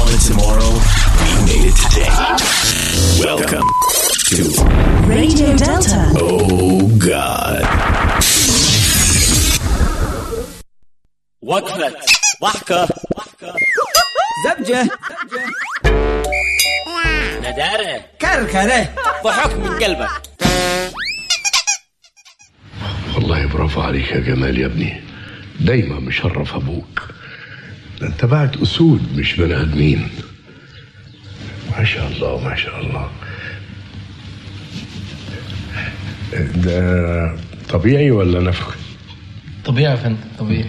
wanted tomorrow, we made it today. Welcome to Radio Delta. Oh God. وقفة ضحكة زبجة ندارة كركرة ضحك من قلبك والله برافو عليك يا جمال يا ابني دايما مشرف ابوك ده انت بعت اسود مش بني ادمين ما شاء الله ما شاء الله ده طبيعي ولا نفخ طبيعي يا فندم طبيعي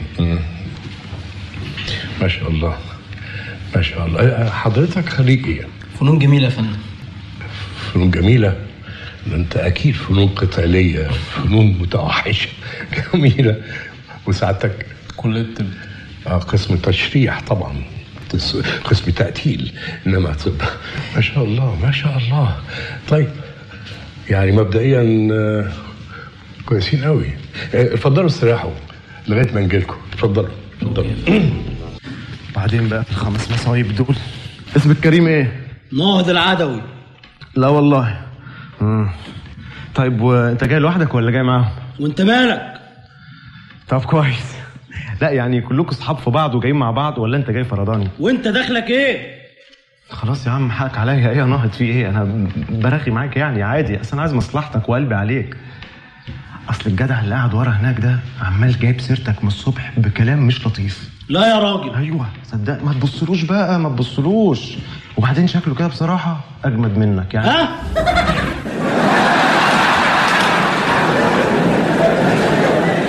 ما شاء الله ما شاء الله أه، حضرتك خريج ايه فنون جميلة يا فندم فنون جميلة ده انت اكيد فنون قتالية فنون متوحشة جميلة وسعادتك كلية الطب آه قسم تشريح طبعا تس- قسم تأتيل إنما طب ما شاء الله ما شاء الله طيب يعني مبدئيا آه، كويسين قوي آه، اتفضلوا استريحوا لغاية ما نجيلكم اتفضلوا اتفضلوا بعدين بقى في الخمس مصايب دول اسمك كريم ايه؟ نهض العدوي لا والله مم. طيب وانت جاي لوحدك ولا جاي معاهم؟ وانت مالك طب كويس لا يعني كلكم اصحاب في بعض وجايين مع بعض ولا انت جاي فرداني؟ وانت دخلك ايه خلاص يا عم حقك عليا ايه يا ناهض في ايه؟ انا برغي معاك يعني عادي اصل انا عايز مصلحتك وقلبي عليك اصل الجدع اللي قاعد ورا هناك ده عمال جايب سيرتك من الصبح بكلام مش لطيف لا يا راجل ايوه صدق ما تبصلوش بقى ما تبصلوش وبعدين شكله كده بصراحه اجمد منك يعني ها